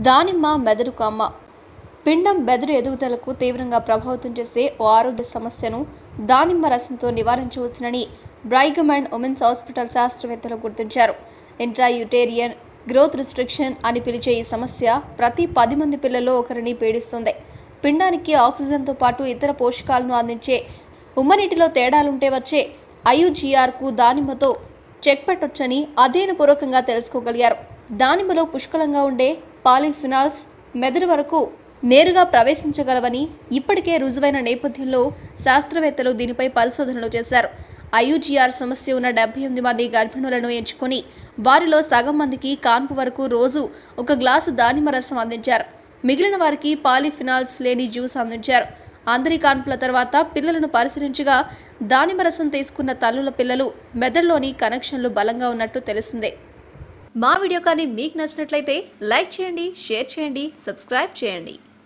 దానిమ్మ మెదడు కామ పిండం బెదరు ఎదుగుదలకు తీవ్రంగా ప్రభావితం చేసే ఓ ఆరోగ్య సమస్యను దానిమ్మ రసంతో నివారించవచ్చునని బ్రైగమ్ అండ్ ఉమెన్స్ హాస్పిటల్ శాస్త్రవేత్తలు గుర్తించారు ఇంట్రాయూటేరియన్ గ్రోత్ రిస్ట్రిక్షన్ అని పిలిచే ఈ సమస్య ప్రతి పది మంది పిల్లల్లో ఒకరిని పీడిస్తుంది పిండానికి ఆక్సిజన్తో పాటు ఇతర పోషకాలను అందించే ఉమ్మనీటిలో తేడాలుంటే వచ్చే ఐయుజిఆర్కు దానిమ్మతో చెక్ పెట్టొచ్చని అధ్యయనపూర్వకంగా తెలుసుకోగలిగారు దానిమ్మలో పుష్కలంగా ఉండే పాలిఫినాల్స్ మెదడు వరకు నేరుగా ప్రవేశించగలవని ఇప్పటికే రుజువైన నేపథ్యంలో శాస్త్రవేత్తలు దీనిపై పరిశోధనలు చేశారు ఐయుజిఆర్ సమస్య ఉన్న డెబ్బై ఎనిమిది మంది గర్భిణులను ఎంచుకొని వారిలో సగం మందికి కాన్పు వరకు రోజు ఒక గ్లాసు దానిమ్మ రసం అందించారు మిగిలిన వారికి పాలిఫినాల్స్ లేని జ్యూస్ అందించారు అందరి కాన్పుల తర్వాత పిల్లలను పరిశీలించగా దానిమ్మ రసం తీసుకున్న తల్లుల పిల్లలు మెదడులోని కనెక్షన్లు బలంగా ఉన్నట్టు తెలిసిందే మా వీడియో కానీ మీకు నచ్చినట్లయితే లైక్ చేయండి షేర్ చేయండి సబ్స్క్రైబ్ చేయండి